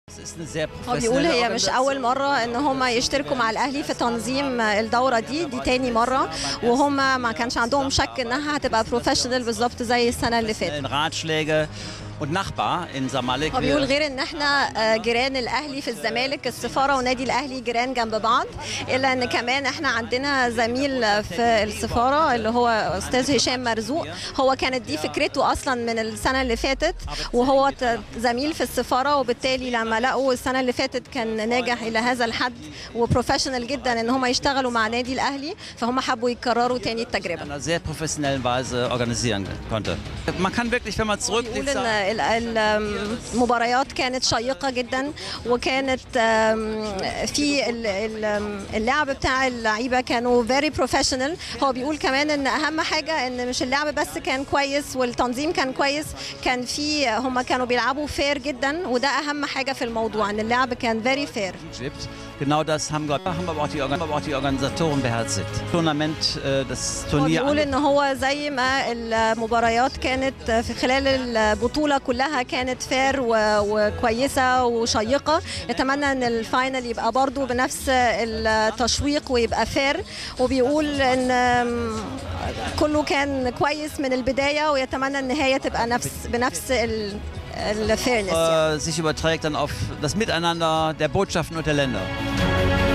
هو بيقول هي مش اول مره ان هم يشتركوا مع الاهلي في تنظيم الدوره دي دي تاني مره وهم ما كانش عندهم شك انها هتبقى بروفيشنال بالظبط زي السنه اللي فاتت Ratschläge und Nachbar in Samalek. هو بيقول غير ان احنا آه، جيران الاهلي في الزمالك السفاره ونادي الاهلي جيران جنب بعض الا ان كمان احنا عندنا زميل في السفاره اللي هو استاذ هشام مرزوق هو كانت دي فكرته اصلا من السنه اللي فاتت وهو ت- زميل في السفاره وبالتالي لما لقوا السنه اللي فاتت كان ناجح الى هذا الحد وبروفيشنال جدا ان هم يشتغلوا مع نادي الاهلي فهم حبوا يكرروا تاني التجربه in einer sehr professionellen Weise organisieren konnte. Man kann wirklich, wenn man zurückblickt, بيقول ان sagen, ال- ال- المباريات كانت شيقه جدا وكانت آم، في ال- ال- اللعب بتاع اللعيبه كانوا فيري بروفيشنال هو بيقول كمان ان اهم حاجه ان مش اللعب بس كان كويس والتنظيم كان كويس كان في هم كانوا بيلعبوا فير جدا وده اهم حاجه في الموضوع ان اللعب كان فيري فير gibt. Genau das haben, glaub- haben aber, auch die, Organ- aber auch die Organisatoren beherzigt. Tournament, äh, das هو Turnier. بيقول ange- ان هو زي ما المباريات كانت في خلال البطوله كلها كانت فير و- وكويسه وشيقه يتمنى ان الفاينل يبقى برضو بنفس التشويق ويبقى فير وبيقول ان كله كان كويس من البدايه ويتمنى النهايه تبقى نفس بنفس الفيرنس يعني. äh, sich überträgt dann auf das Miteinander der Botschaften und der Länder.